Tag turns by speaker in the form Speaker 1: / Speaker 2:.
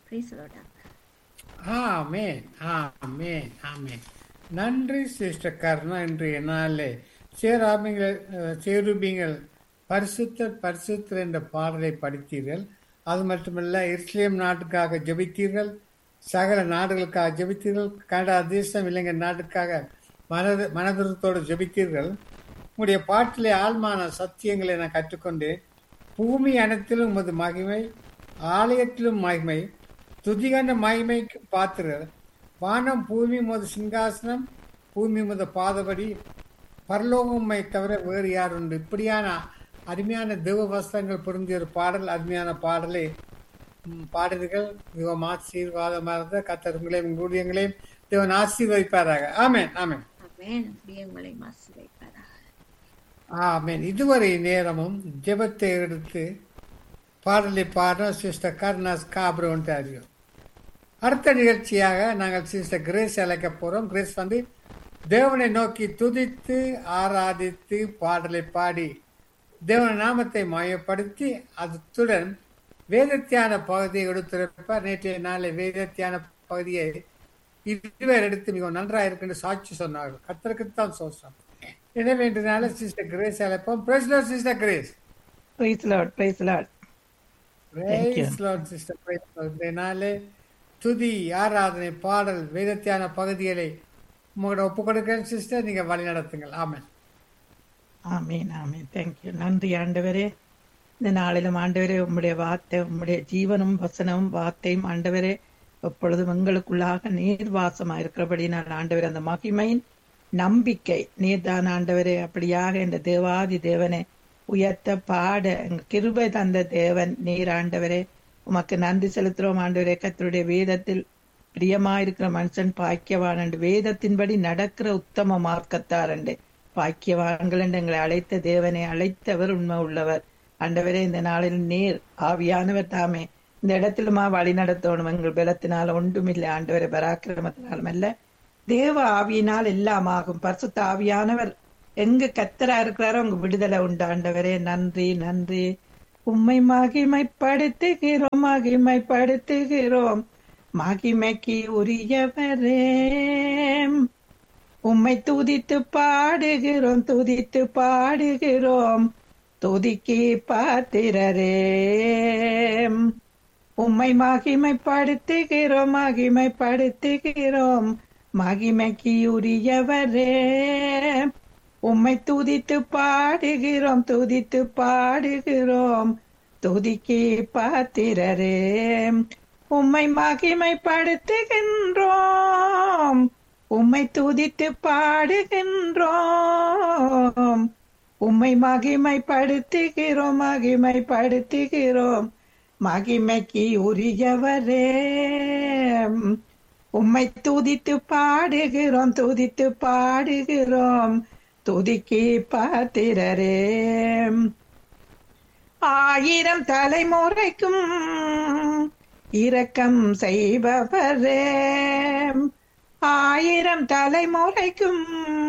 Speaker 1: பிரைசலோடா
Speaker 2: ஆமேன் ஆமேன் ஆமேன் நன்றி சிஸ்டர் கர்ணா இன்றைய நாளில் சேராபிங்கள் சேருபிங்கள் பரிசுத்தர் பரிசுத்தர் என்ற பாடலை படித்தீர்கள் அது மட்டுமல்ல இஸ்லேம் நாட்டுக்காக ஜெபித்தீர்கள் சகல நாடுகளுக்காக ஜெபித்தீர்கள் கனடா தேசம் இலங்கை நாட்டுக்காக மனது மனதிருத்தோடு ஜெபித்தீர்கள் உங்களுடைய பாட்டிலே ஆழ்மான சத்தியங்களை நான் கற்றுக்கொண்டு பூமி அனைத்திலும் உமது மகிமை ஆலயத்திலும் மகிமை துதிகண்ட மகிமைக்கு பாத்திரர் வானம் பூமி முத சிங்காசனம் பூமி முத பாதபடி பரலோகம்மை தவிர வேறு யார் உண்டு இப்படியான அருமையான தெய்வ வஸ்திரங்கள் பொருந்திய ஒரு பாடல் அருமையான பாடலை ம், பாடல்கள் மிகவும் ஆசீர்வாதமாக இருந்த கத்தர் உங்களையும் உங்கள் ஊழியங்களையும் தேவன் ஆசீர்வதிப்பாராக ஆமென் ஆமென்
Speaker 1: ஆமென் அப்படியே உங்களை மாசு வைப்பாராக
Speaker 2: ஆமென் இதுவரை நேரமும் ஜெபத்தை எடுத்து பாடலை பாடுற சிஸ்டர் கர்னாஸ் காப்ரோன்டாரியோ அடுத்த நிகழ்ச்சியாக நாங்கள் சிஸ்டர் கிரேஸ் அழைக்க போறோம் கிரேஸ் வந்து தேவனை நோக்கி துதித்து ஆராதித்து பாடலை பாடி தேவன நாமத்தை மயப்படுத்தி அதுடன் வேதத்தியான பகுதியை எடுத்திருப்பார் நேற்றைய நாளில் வேதத்தியான பகுதியை இருவர் எடுத்து மிகவும் நன்றாக இருக்குன்னு சாட்சி சொன்னார்கள் கத்தருக்குத்தான் சோசம் எனவே இன்று நாளில் சிஸ்டர் கிரேஸ் அழைப்போம் பிரசிடர் sister Grace
Speaker 3: Praise the Lord, praise the Lord. Thank you.
Speaker 2: Praise Lord, sister. Praise Lord. இந்த நாளே துதி ஆராதனை பாடல் வேதத்தியான பகுதிகளை உங்களோட ஒப்பு கொடுக்கிறேன் சிஸ்டர் நீங்க வழி நடத்துங்கள் ஆமென்
Speaker 3: ஆமீன் ஆமீன் தேங்க்யூ நன்றி ஆண்டவரே இந்த நாளிலும் ஆண்டவரே உம்முடைய வார்த்தை உம்முடைய ஜீவனும் வசனமும் வார்த்தையும் ஆண்டவரே எப்பொழுதும் எங்களுக்குள்ளாக நீர் வாசமா இருக்கிறபடி நான் ஆண்டவரே அந்த மகிமையின் நம்பிக்கை நீர்தான் ஆண்டவரே அப்படியாக இந்த தேவாதி தேவனை உயர்த்த பாட எங்க கிருபை தந்த தேவன் நீர் ஆண்டவரே உமக்கு நன்றி செலுத்துறோம் ஆண்டவரே கர்த்தருடைய வேதத்தில் பிரியமாயிருக்கிற மனுஷன் பாக்கியவான் என்று வேதத்தின்படி நடக்கிற உத்தம மார்க்கத்தார் என்று பாக்கியவான்கள் என்று எங்களை அழைத்த தேவனை அழைத்தவர் உண்மை உள்ளவர் ஆண்டவரே இந்த நாளில் நேர் ஆவியானவர் தாமே இந்த இடத்திலுமா வழி நடத்தணும் எங்கள் பலத்தினால் ஒன்றுமில்லை ஆண்டவரை பராக்கிரமத்தினாலும் அல்ல தேவ ஆவியினால் எல்லாம் ஆகும் பரிசுத்த ஆவியானவர் எங்க கத்தரா இருக்கிறாரோ உங்க விடுதலை உண்டு ஆண்டவரே நன்றி நன்றி உம்மை மகிமைப்படுத்துகிறோம் மகிமைப்படுத்துகிறோம் மகிமைக்கு உரியவரே உம்மை துதித்து பாடுகிறோம் துதித்து பாடுகிறோம் துதிக்கு பாத்திரரே உம்மை மகிமைப்படுத்துகிறோம் மகிமைப்படுத்துகிறோம் மகிமைக்கு உரியவரே உம்மை துதித்து பாடுகிறோம் துதித்து பாடுகிறோம் துதிக்கு பாத்திரரே உம்மை மகிமைப்படுத்துகின்றோம் உம்மை துதித்து பாடுகின்றோம் உம்மை மகிமைப்படுத்துகிறோம் மகிமைப்படுத்துகிறோம் மகிமைக்கு உரியவரே உம்மை துதித்து பாடுகிறோம் துதித்து பாடுகிறோம் துதிக்கு பாத்திரரே ஆயிரம் தலைமுறைக்கும் இரக்கம் செய்பவரே ஆயிரம் தலைமுறைக்கும்